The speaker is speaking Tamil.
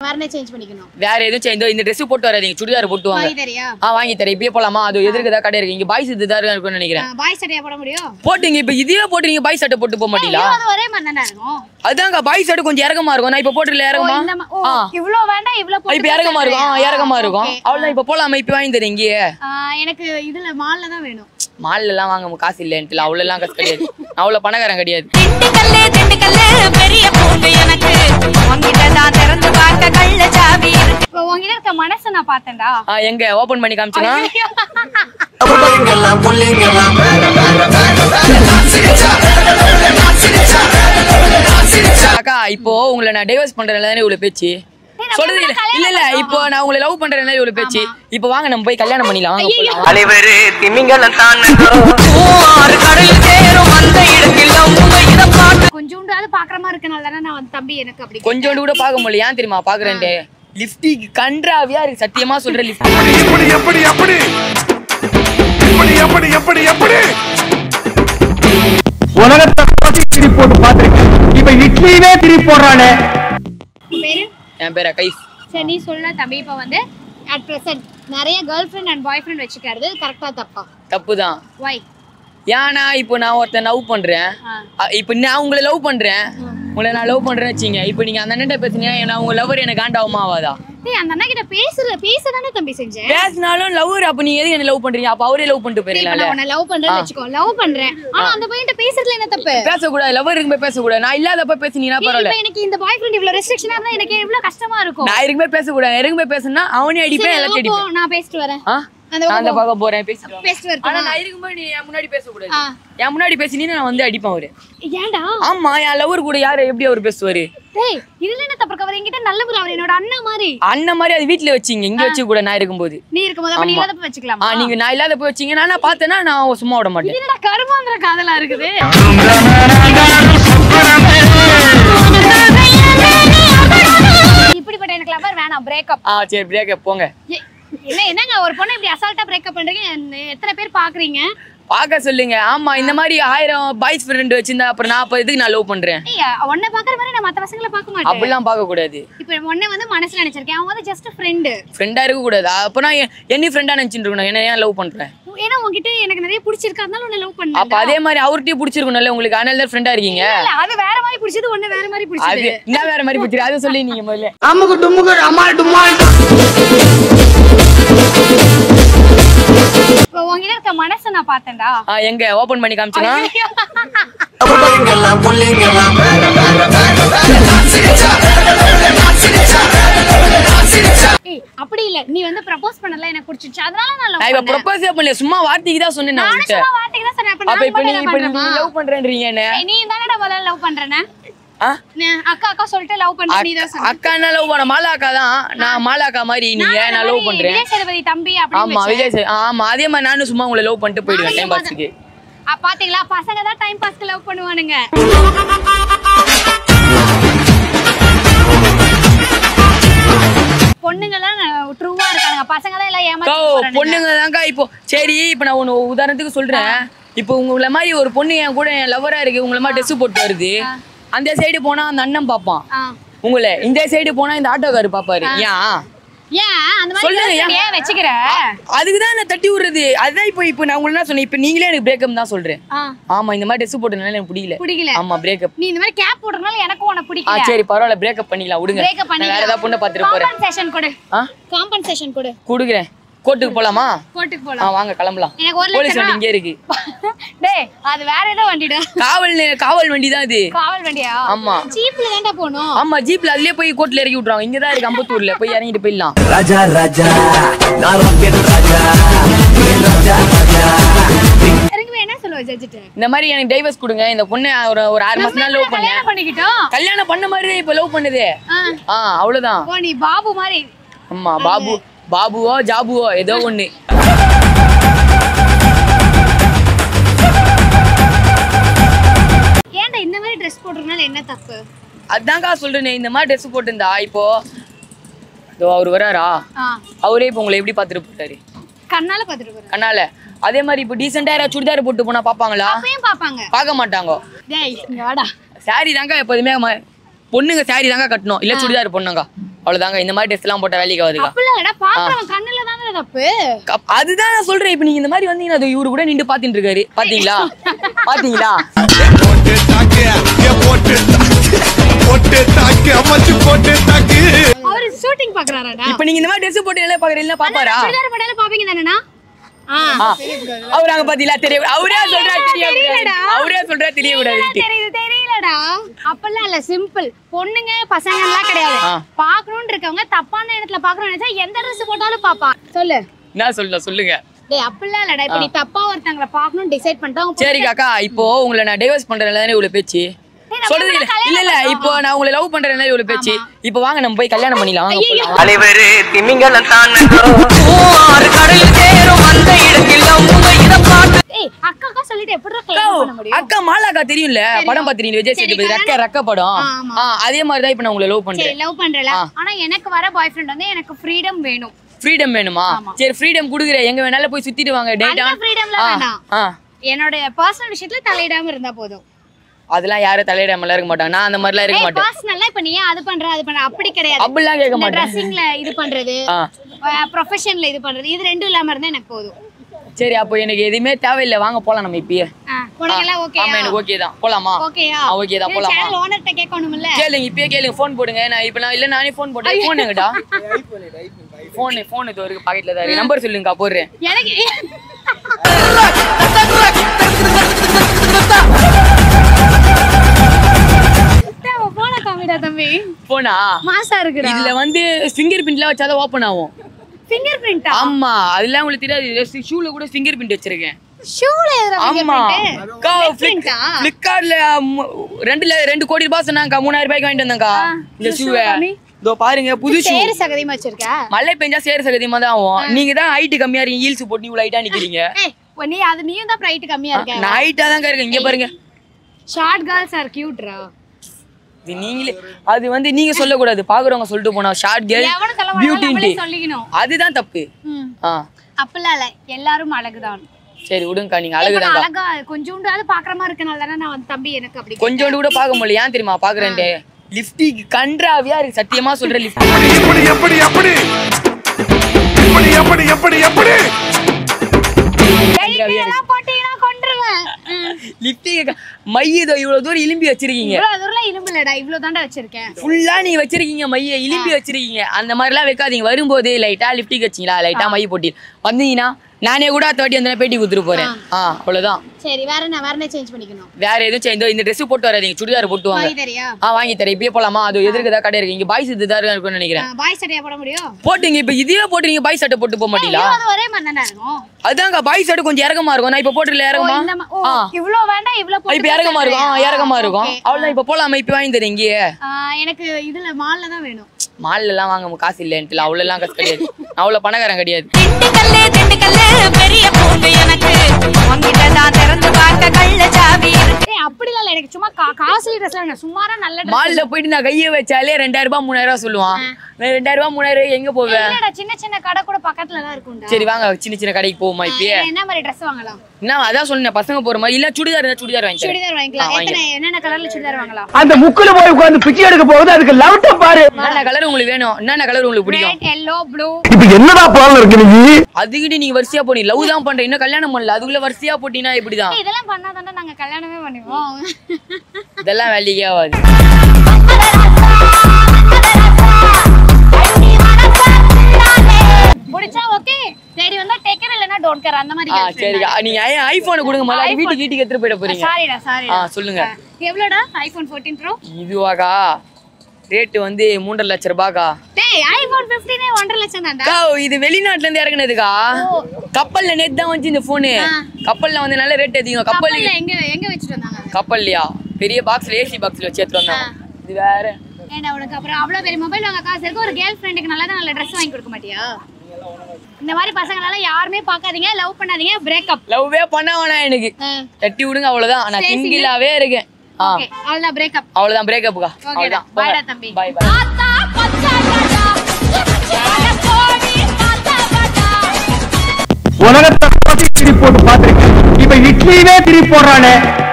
வேற சேஞ்ச் பண்ணிக்கணும் வேற எதுவும் செய்~ இந்த இந்த Dress போட்டு வராதீங்க சுடிதார் போட்டு வாங்க வாங்கி தரியா ஆ வாங்கி தரேன் இப்பயே போலாமா அது எதிர்க்கு தான் கடை இருக்கு இங்க பாய்ஸ் இதுதான் இருக்கும்னு நினைக்கிறேன் பாய் சட்டையா போட முடியும் போட்டுங்க இப்ப இதே போட்டு நீங்க பாய் சட்டை போட்டு போக மாட்டீங்களா அது ஒரே மாதிரி தானே இருக்கும் அதாங்க பாய் சட்டை கொஞ்சம் இறக்கமா இருக்கும் நான் இப்ப போட்டுல ஓ, இறங்குமா இந்த மா- ஓ, ஆ. இவ்ளோ வேண்டாம் இவ்ளோ போட்டு இப்ப இறக்கமா இருக்கும் ஆ, இறக்கமா இருக்கும் Okay. அவ்வளவுதான் இப்ப போலாமா இப்ப வாங்கி தரேன் இங்கேயே ஆ, எனக்கு இதுல மால்ல தான் வேணும் மால்ல எல்லாம் வாங்க காசு இல்லைன்ட்டு அவ்வளவு எல்லாம் காசு கிடையாது நான் அவ்வளவு பணக்காரன் கிடையாது திண்டுக்கல்லு திண்டுக்கல்லு பெரிய பூண்டு எனக்கு உங்ககிட்ட தான் திறந்து பார்க்க கள்ள சாவி இருக்கு இப்போ உங்ககிட்ட இருக்க மனசை நான் பார்த்தேன்டா ஆ எங்க ஓபன் பண்ணி காமிச்சுங்க புள்ளிங்கெல்லாம் புள்ளிங்கெல்லாம் அக்கா இப்போ உங்களை நான் டைவர்ஸ் பண்றதுல தானே இவ்வளவு பேச்சு நம்ம சொல்றது இல்ல கல்யாணம் இல்ல இல்ல இப்போ நான் உங்களை லவ் பண்றதுனால இவ்வளவு பேச்சு இப்போ வாங்க நம்ம போய் கல்யாணம் பண்ணிடலாம் வாங்க போலாம் தலைவரு திமிங்கலம் தான் ஆறு கடலில் சேரும் அந்த இடத்தில் அவங்க இதை பாட்டு கொஞ்சோண்டாவது பாக்குற மாதிரி இருக்கனால தானே நான் வந்து தம்பி எனக்கு அப்படி கொஞ்சோண்டு கூட பார்க்க முடியல ஏன் தெரியுமா பாக்குறேன்ட்டு லிப்டிக் கன்றாவியா இருக்கு சத்தியமா சொல்றேன் லிப்டிக் எப்படி எப்படி எப்படி எப்படி எப்படி எப்படி எப்படி உலகத்தை போட்டு திரி போட்டு பார்த்திருக்கேன் இப்ப இட்லியுமே திரி போடுறானே உன் பேரு என் பேரா கைஸ் சரி நீ சொல்ல தம்பி இப்போ வந்து அட் பிரசன்ட் நிறைய girlfriend and boyfriend வச்சுக்கிறது கரெக்டா தப்பா தப்புதான் ஒய் ஏன்னா இப்போ நான் ஒருத்தன் லவ் பண்றேன் அ, இப்போ நான் உங்களை லவ் பண்றேன் உங்களை நான் லவ் பண்றேன்னு வச்சுங்க இப்போ நீங்க அந்த அண்ணன் பேசுனீங்க நான் உங்க லவர் எனக்கு காண்டாகுமா ஆகாதா டேய் அந்த அண்ணா கிட்ட பேசுற பேச தானே தம்பி செஞ்சேன் பேசினாலும் லவர் அப்ப நீங்க எதுக்கு என்ன லவ் பண்றீங்க அப்ப அவரே லவ் பண்ணிட்டு சரி, இப்ப போயிருக்கலாம்ல நான் உன்னை லவ் பண்றேன்னு வச்சுக்கோ லவ் பண்றேன் ஆனா அந்த பையன்ட்ட பேசுறதுல என்ன தப்பு பேசக்கூடாது லவர் இருக்கும்போது பேசக்கூடாது நான் இல்லாதப்ப பேசுனீங்கன்னா ஏய், பரவாயில்ல இப்ப எனக்கு இந்த பாய் ஃப்ரெண்ட் இவ்வளவு ரெஸ்ட்ரிக்ஷனா இருந்தா எனக்கு எவ்வளவு கஷ்டமா இருக்கும் நான் இருக்குமே பேசக்கூடாது இருக்குமே பேசுனா அவனே அடிப்பேன் சரி, எல்லாத்தையும் போ, அடிப்பேன் நான் பேசிட்டு வரேன் ஆ? அந்த நான் அந்த பக்கம் பக்கம் போறேன் பேசிட்டு வாங்க. பேசிட்டு ஆனா வரட்டுமா நான் இருக்கும்போது நீ என் முன்னாடி பேசக்கூடாது ஆ. என் முன்னாடி பேசினீங்கன்னா நான் வந்து அடிப்பேன் அவரு ஏன்டா ஆமா என் லவர் கூட யாரு எப்படி அவர் பேசுவாரு டேய் இதுல என்ன தப்பு இருக்கு அவர் என்கிட்ட நல்லவர் அவர் என்னோட அண்ணா மாதிரி அண்ணன் மாதிரி அது வீட்ல வச்சீங்க இங்க வச்சு கூட நான் இருக்கும்போது நீ இருக்கும்போது அப்ப நீ ஆமா. இல்லாதப்ப வச்சுக்கலாமா ஆ நீங்க நான் இல்லாத போய் வச்சீங்க நான் பார்த்தேன்னா நான் சும்மா விட மாட்டேன் என்னடா கருமாந்திர காதலா இருக்குது இப்படிப்பட்ட எனக்கு லவர் வேணாம் பிரேக்கப் ஆ சரி பிரேக்கப் போங்க என்ன என்னங்க ஒரு பொண்ணை இப்படி அசால்ட்டா பிரேக்கப் பண்றீங்க என்ன- எத்தனை பேர் பாக்குறீங்க பார்க்க சொல்லுங்க ஆமா இந்த மாதிரி ஆயிரம் பாய்ஸ் ஃப்ரெண்ட் வச்சிருந்தா அப்புறம் நான் அப்ப எதுக்கு நான் லவ் பண்றேன் ஏய் உன்னை பாக்குற மாதிரி நான் மத்த பசங்களை பார்க்க மாட்டேன் அப்படிலாம் பார்க்க கூடாது இப்ப உன்னை வந்து மனசுல நினைச்சிருக்கேன் அவன் வந்து ஜஸ்ட் ஃப்ரெண்டு ஃப்ரெண்டா இருக்க கூடாது அப்ப நான் எ- என்னி ஃப்ரெண்டா நினைச்சிட்டு இருக்கணும் என்ன ஏன் லவ் பண்றேன் ஏன்னா உன்கிட்ட எனக்கு நிறைய பிடிச்சிருக்கு அதனால உன்னை லவ் பண்ணேன் அப்ப அதே மாதிரி அவர்கிட்டயும் பிடிச்சிருக்கணும்ல உங்களுக்கு அதனால தான் ஃப்ரெண்டா இருக்கீங்க இல்ல அது வேற மாதிரி பிடிச்சது ஒண்ணு வேற மாதிரி அது பிடிச்சது என்ன வேற மாதிரி பிடிச்சிருக்கு அதை சொல்லி நீங்க முதல்ல அம்முக்கு டும்முக்கு அம்மாள் டும்மாள் இப்போ உன்கிட்ட இருக்க மனசை நான் பார்த்தேன்டா ஆ எங்க ஓபன் பண்ணி காமிச்சுங்க புள்ளிங்கெல்லாம் புள்ளிங்கெல்லாம் ஏய் அப்படி இல்ல நீ வந்து ப்ரப்போஸ் பண்ணல எனக்கு பிடிச்சிச்சு அதனால நான் நான் லவ் இப்ப பண்ணேன் ப்ரொபோஸே பண்ணல சும்மா வார்த்தைக்கு தான் சொன்னேன் நான் நானும் உங்ககிட்ட சும்மா வார்த்தைக்கு தான் சொன்னேன் அப்ப அப்ப நான் இப்ப நீ மட்டும் இப்ப என்ன நீ பண்றேமா? லவ் பண்றேன்றீங்க என்ன ஏய், நீ தானடா முதல்ல லவ் பண்றேனே ஆ? நான் அக்கா அக்கா சொல்லிட்டு லவ் பண்ற நீ தான் சொன்ன அக்கா என்ன லவ் பண்ண மாலா அக்கா தான் நான் மாலா அக்கா மாதிரி நீங்க நான் நான் லவ் பண்றேன் விஜய் சேதுபதி தம்பி அப்படின்னு ஆமா வச்சேன். விஜய் சார் ஆமா அதே மாதிரி நானும் சும்மா உங்களை லவ் பண்ணிட்டு போயிடுவேன் நானும் டைம் ஏன் பாஸ்க்கு ஆ, பாத்தீங்களா பசங்க தான் டைம் பாஸ்க்கு லவ் பண்ணுவானுங்க பொண்ணுங்க எல்லாம் ட்ரூவா இருக்கானுங்க பசங்க தான் எல்லாம் அக்கா, ஏமாத்தி பொண்ணுங்க தான்க்கா இப்போ சரி இப்போ நான் ஒன்று உதாரணத்துக்கு சொல்றேன் இப்போ உங்களை மாதிரி ஒரு பொண்ணு என் கூட என் லவரா இருக்கு உங்களை மாதிரி ட்ரெஸ் போட்டு வருது அந்த சைடு போனா அந்த அண்ணன் பார்ப்பான் உங்களை இந்த சைடு போனா இந்த ஆட்டோக்காரர் பாப்பாரு ஏன் ஏன் அந்த மாதிரி சொல்லுங்க, girlfriend ஏன்? ஏன் வச்சுக்கிற அதுக்கு தான் நான் தட்டி விடுறது அதுதான் இப்போ இப்போ நான் உங்களுக்கு என்ன சொன்னேன் இப்போ நீங்களே எனக்கு பிரேக்கப் தான் சொல்றேன் ஆ, ஆமா இந்த மாதிரி ட்ரெஸ் போட்டதுனால எனக்கு பிடிக்கல பிடிக்கல ஆமா பிரேக்கப் நீ இந்த மாதிரி கேப் போடுறதுனால எனக்கும் உனக்கு ஆ பிடிக்கல சரி பரவாயில்ல பிரேக்கப் பண்ணிக்கலாம் விடுங்க பிரேக்கப் நான் வேற ஏதாவது பொண்ணை பார்த்துட்டு போறேன் காம்பன்சேஷன் கொடு ஆ காம்பன்சேஷன் கொடு கொடுக்குறேன் கோர்ட்டுக்கு போலாமா கோர்ட்டுக்கு ஆ போலாம் வாங்க கிளம்பலாம் எனக்கு ஒரு போலீஸ் லட்சம் வண்டி இங்கே இருக்கு டேய் அது வேற ஏதோ வண்டிடா காவல் நி- காவல் வண்டி தான் இது காவல் வண்டியா ஆமா. ஜீப்ல தான்டா போகணும் ஆமா ஜீப்ல அதுலயே போய் கோர்ட்ல இறக்கி விட்டுருவாங்க இங்க தான் இருக்கு அம்பத்தூர்ல போய் இறங்கிட்டு போயிடலாம் ராஜா ராஜா நான் ராக்கெட் ராஜா ஏ ராஜா ராஜா இறங்கி போய் என்ன சொல்லுவ ஜட்ஜிட்ட இந்த மாதிரி எனக்கு டைவர்ஸ் கொடுங்க இந்த பொண்ணு ஒரு ஒரு ஆறு மாசம் தான் லவ் பண்ணேன் கல்யாணம் பண்ணிக்கிட்டோம் கல்யாணம் பண்ண மாதிரி தான் இப்ப லவ் பண்ணுது ஆ. ஆ அவ்வளவுதான் ஓ நீ பாபு மாதிரி ஆமா பாபு பாபுவோ ஜாபுவோ ஏதோ ஒண்ணு ஏன்டா இந்த மாதிரி ட்ரெஸ் போடுறதுனால என்ன தப்பு அதான்க்கா சொல்றேனே இந்த மாதிரி ட்ரெஸ் போட்டிருந்தா இப்போ இதோ அவர் வராரா ஆ அவரே இப்போ உங்களை எப்படி பார்த்துட்டு போட்டாரு கண்ணால பாத்துட்டு போறேன் கண்ணால அதே மாதிரி இப்போ டீசெண்டா யாராவது சுடிதார் போட்டு போனா பாப்பாங்களா அப்பயும் பாப்பாங்க பார்க்க மாட்டாங்க டேய் இங்க வாடா சாரி தாங்க எப்போதுமே ம- பொண்ணுங்க சாரி தாங்க கட்டணும் இல்ல சுடிதார் பொண்ணுங்க அவ்வளவுதாங்க இந்த மாதிரி ட்ரெஸ் எல்லாம் போட்ட வேலைக்கு ஆகுதுக்கா அப்படிலாம் இல்லடா பாக்குறவன் கண்ணுல தானே தப்பு கப்- அதுதான் நான் சொல்றேன் இப்ப நீங்க இந்த மாதிரி வந்தீங்கன்னா அது இவரு கூட நின்று பாத்துட்டு இருக்காரு பாத்தீங்களா பாத்தீங்களா போட்டு தாக்கு ஏ போட்டு தாக்கு போட்டு தாக்கு அம்மாச்சி போட்டு தாக்கு அவரு ஷூட்டிங் பாக்குறாராடா இப்ப நீங்க இந்த மாதிரி ட்ரெஸ் போட்டு என்ன பாக்குறீங்க பாப்பாரா சுடிதார் போட்டாலும் பாப்பீங்க தானேண்ணா ஆ ஆ. அவரு அங்க பாத்தீங்களா தெரிய அவரே சொல்றா தெரிய தெரியலடா. அவரே சொல்றா தெரிய கூடாது தெரியுது தெரியலடா அப்பெல்லாம் இல்ல சிம்பிள் பொண்ணுங்க பசங்க எல்லாம் கிடையாது ஆ. பாக்கணும்னு இருக்கவங்க தப்பான இடத்துல பாக்கணும்னு நினைச்சா எந்த ட்ரெஸ் போட்டாலும் பாப்பான் சொல்லு என்ன சொல்ல சொல்லுங்க டேய் அப்பெல்லாம் இல்லடா இப்ப நீ தப்பா ஒருத்தங்கள பாக்கணும்னு டிசைட் பண்ணிட்டு அவங்க சரி காக்கா இப்போ உங்களை நான் டைவர்ஸ் பண்றதுனால தானே இவ்வளவு பேச்சு டேய், நம்ம சொல்றது இல்ல கல்யாணம் இல்ல இல்ல பண்ணோம். இப்போ நான் உங்களை லவ் பண்றதுனால இவ்வளவு பேச்சு இப்போ வாங்க நம்ம போய் கல்யாணம் பண்ணிடலாம் வாங்க போலாம். தலைவரு திமிங்கலம் தான் ஆறு கடலில் சேரும் அந்த இடத்தில் அவங்க இதை பாட்டு ஏய் அக்கா அக்கா சொல்லிட்டு எப்படி அக்கா, கல்யாணம் பண்ண முடியும் அக்கா மாலாக்கா தெரியும்ல படம் பாத்துறீங்க விஜய் சரி, சேதுபதி ரெக்க ரெக்க படம் ஆ, ஆமா. ஆ, அதே மாதிரி தான் இப்போ நான் உங்களை லவ் சரி பண்றேன் லவ் பண்றல ஆ. ஆனா எனக்கு வர பாய் ஃப்ரெண்ட் வந்து எனக்கு ஃப்ரீடம் வேணும் ஃப்ரீடம் வேணுமா ஆமா. சரி ஃப்ரீடம் குடுக்குறேன் எங்க வேணாலும் போய் சுத்திட்டு வாங்க டேட்டா அந்த ஃப்ரீடம்ல வேண்டாம் ஆ என்னோட பர்சனல் விஷயத்துல தலையிடாம இருந்தா போதும் அதெல்லாம் யாரும் தலையிடாமலாம் இருக்க மாட்டாங்க நான் அந்த மாதிரிலாம் இருக்க ஏய் மாட்டேன் பர்சனலா இப்ப நீ ஏன் அது பண்ற அது பண்ற அப்படி கிடையாது அப்படிலாம் கேட்க இந்த மாட்டேன் ட்ரெஸ்ஸிங்ல இது பண்றது ஆ ப்ரொஃபஷன்ல இது பண்றது இது ரெண்டும் இல்லாம இருந்தா எனக்கு போதும் சரி அப்போ எனக்கு எதுவுமே தேவையில்லை வாங்க போலாம் நம்ம இப்பயே ஆ, உனக்கெல்லாம் ஓகே ஆமா எனக்கு ஓகே தான் போலாமா ஓகேயா ஆ, okay தான், போலாமா? சேனல் ஓனர்ட்ட கேட்கணும்ல கேளுங்க இப்பயே கேளுங்க ஃபோன் போடுங்க நான் இப்போ நான் இல்ல நானே ஃபோன் போட்டேன் ஃபோன் எங்கடா ஃபோன் ஃபோன் இது வரைக்கும் பாக்கெட்ல தான் இருக்கு நம்பர் சொல்லுங்கக்கா போடுறேன் எனக்கு போன காமிடா தம்பி போனா மாசா இருக்குடா இதுல வந்து ஃபிங்கர் பிரிண்ட்ல வச்சாதான் ஓபன் ஆகும் ஃபிங்கர் பிரிண்டா ஆமா அதெல்லாம் உங்களுக்கு தெரியாது ஷூல கூட ஃபிங்கர் பிரிண்ட் வச்சிருக்கேன் ஷூல எதுல ஃபிங்கர் ஆமா பிரிண்ட் பிரிண்டா பிளிப்கார்ட்ல ரெண்டுல ரெண்டு கோடி ரூபாய் சொன்னாங்க மூணாயிரம் ரூபாய்க்கு வாங்கிட்டு வந்தாங்க இந்த இந்த shoe ஷூவை காமி. இதோ பாருங்க புது ஷூ சேரு சகதியமா வச்சிருக்க மழை பெஞ்சா சேர சகதியமா தான் ஆகும் நீங்க தான் ஹைட் கம்மியா இருக்கீங்க ஹீல்ஸ் போட்டு இவ்வளவு ஹைட்டா நிக்கிறீங்க ஏய் உன் நீ அது நீயும் தான் பிரைட் கம்மியா இருக்க நான் ஹைட்டா தான் இருக்கேன் இங்க பாருங்க ஷார்ட் கேர்ள்ஸ் ஆர் கியூட்ரா இது நீங்களே அது வந்து நீங்க சொல்லக்கூடாது பாக்குறவங்க சொல்லிட்டு போனா ஷார்ட் கேர்ள் எவனும் சொல்ல மாட்டாங்க நம்மளே பியூட்டி சொல்லிக்கணும் அதுதான் தப்பு ம் ஆ அப்பெல்லாம் இல்ல எல்லாரும் அழகுதான் சரி விடுங்கக்கா நீங்க இப்ப நான் அழகுதாங்க அழகா கொஞ்சோண்டாவது பாக்குற மாதிரி இருக்கனால தானே நான் வந்து தம்பி எனக்கு அப்படி கொஞ்சோண்டு கூட பார்க்க முடியல ஏன் தெரியுமா பாக்குறேன்ட்டு லிப்டிக் கன்றாவியா இருக்கு சத்தியமா சொல்றேன் லிப்ட் எப்படி எப்படி எப்படி எப்படி எப்படி எப்படி எப்படி கன்றாவியா இருக்கு எல்லாம் போட்டீங்கன்னா கொன்றுவேன் ம். லிப்டிக் மைய இதோ இவ்வளவு தூரம் இலும்பி வச்சிருக்கீங்க இவ்வளவு தூரம் இரும்பு இல்லடா இவ்வளவு தாண்டா வச்சிருக்கேன் ஃபுல்லா நீங்க வச்சிருக்கீங்க மைய இலும்பி வச்சிருக்கீங்க அந்த மாதிரிலாம் வைக்காதீங்க வரும்போது லைட்டா லிப்டிக் வச்சீங்களா லைட்டா மை போட்டி வந்தீங்கன்னா நானே கூட அடுத்த வாட்டி வந்து பேட்டி கொடுத்துட்டு போறேன் ஆ அவ்வளவுதான் சரி வேற என்ன வேற என்ன சேஞ்ச் பண்ணிக்கணும் வேற எதுவும் செய்~ இந்த- இந்த Dress போட்டு வராதீங்க சுடிதார் போட்டு வாங்க வாங்கி தரியா ஆ வாங்கி தரேன் இப்பயே போலாமா அது எதிர்க்கு தான் கடை இருக்கு இங்க பாய்ஸ் இதுதான் இருக்கும்னு நினைக்கிறேன் பாய் சட்டையா போட முடியும் போட்டுங்க இப்ப இதுவே போட்டு நீங்க பாய் சட்டை போட்டு போக மாட்டீங்களா அது ஒரே மாதிரி தானே இருக்கும் அதாங்க பாய் சட்டை கொஞ்சம் இறக்கமா இருக்கும் நான் இப்ப போட்டுல ஓ, இறங்குமா இந்த மா- ஓ, ஆ இவ்வளவு வேண்டாம் இவ்வளவு போட்டு இப்ப இறக்கமா இருக்கும் ஆ, சொல்றியா? இறக்கமா இருக்கும் Okay. அவ்வளவுதான் இப்ப போலாமா இப்ப வாங்கி தரேன் இங்கேயே ஆ, எனக்கு இதுல மால்ல தான் வேணும் மால்ல எல்லாம் வாங்க காசு இல்லைன்ட்டு அவ்வளவு எல்லாம் காசு கிடையாது நான் அவ்வளவு பணக்காரன் கிடையாது திண்டுக்கல்லு திண்டுக்கல்லு பெரிய பூண்டு எனக்கு உங்ககிட்ட தான் திறந்து பார்க்க கள்ள சாவி இருக்கு ஏய் அப்படிலாம் இல்ல எனக்கு சும்மா கா- காஸ்ட்லி ட்ரெஸ் வேணும் சுமாரா நல்ல ட்ரெஸ் மால்ல போயிட்டு நான் கையை வச்சாலே ரெண்டாயிரம் ரூபாய் மூணாயிரம் ரூபாய் சொல்லுவான் நான் ரெண்டாயிரம் ரூபாய் மூணாயிரம் ரூபாய் எங்க போவேன் இல்லடா சின்ன சின்ன கடை கூட பக்கத்துல தான் இருக்கும்டா சரி வாங்க சின்ன சின்ன கடைக்கு போவோமா இப்பயே ஆ, என்ன மாதிரி ட்ரெஸ் வாங்கலாம் என்ன அதான் சொன்னேன் பசங்க போற மாதிரி இல்ல சுடிதார் இருந்தா சுடிதார் வாங்கி தரேன். சுடிதார் வாங்கிக்கலாம் ஆ, எத்தனை என்னென்ன கலர்ல சுடிதார் வாங்கலாம் அந்த முக்குல போய் உட்கார்ந்து பிச்சை எடுக்க போகுது அதுக்கு லவுட்ட பாரு என்னென்ன கலர் உங்களுக்கு வேணும் என்னென்ன கலர் உங்களுக்கு பிடிக்கும் ரெட் எல்லோ ப்ளூ இப்ப என்னடா பிளான் இருக்கு நீ அதுக்கிட்ட நீங்க வரிசையா போனி லவ் தான் பண்றேன் இன்னும் கல்யாணம் பண்ணல அதுக்குள்ள வரிசையா போட்டீங்கன்னா இப்படிதான் இதெல்லாம் பண்ணாதானே நாங்க கல்யாணமே பண்ணுவோம் இதெல்லாம் வேலைக்கே ஆகாது முடிச்சா ஓகே சரி வந்தா டேக்கர் இல்லனா டோன்ட் கேர் அந்த மாதிரி ஆ சரிக்கா நீங்க ஐபோனை கொடுங்க முதல்ல வீட்டுக்கு வீட்டுக்கு எடுத்துட்டு போயிட போறீங்க சாரிடா சாரி ஆ சொல்லுங்க எவ்வளோடா ஐபோன் 14 ப்ரோ இதுவாக்கா ரேட்டு வந்து மூன்றரை லட்சம் ரூபாய்க்கா டேய் ஐபோன் 15 ஒன்றரை லட்சம் தான்டா அக்கா, இது வெளிநாட்டுல இருந்து இறங்குனதுக்கா கப்பல்ல நேத்து தான் வந்துச்சு இந்த போனு கப்பல்ல வந்து நல்ல ரேட் அதிகம் கப்பல் கப்பல்ல எங்க எங்க வச்சிட்டு வந்தாங்க கப்பல்லையா பெரிய பாக்ஸ்ல ஏசி பாக்ஸ்ல வச்சு எடுத்துட்டு வந்தாங்க இது வேற ஏண்டா உனக்கு அப்புறம் அவ்வளவு பெரிய மொபைல் வாங்க காசு இருக்கு ஒரு கேர்ள் ஃப்ரெண்டுக்கு நல்ல நல்ல ட்ரெஸ் வாங்கி கொடுக்க மாட்டியா இந்த மாதிரி பசங்களெல்லாம் யாருமே பார்க்காதீங்க லவ் பண்ணாதீங்க பிரேக்கப் லவ்வே பண்ண வேணாம் எனக்கு தட்டி விடுங்க அவ்வளவுதான் நான் சரி, சிங்கிளாவே இருக்கேன் ஆ ஓகே அவ்வளவுதான் பிரேக்கப் அவ்வளவுதான் பிரேக்கப்புக்கா ஓகேடா அவ்வளவுதான் பாய்டா தம்பி பாய் பாய் உலகத்தை போட்டு திருப்பி போட்டு பாத்திருக்கேன் இப்ப இட்லியுமே திருப்பி போடுறானே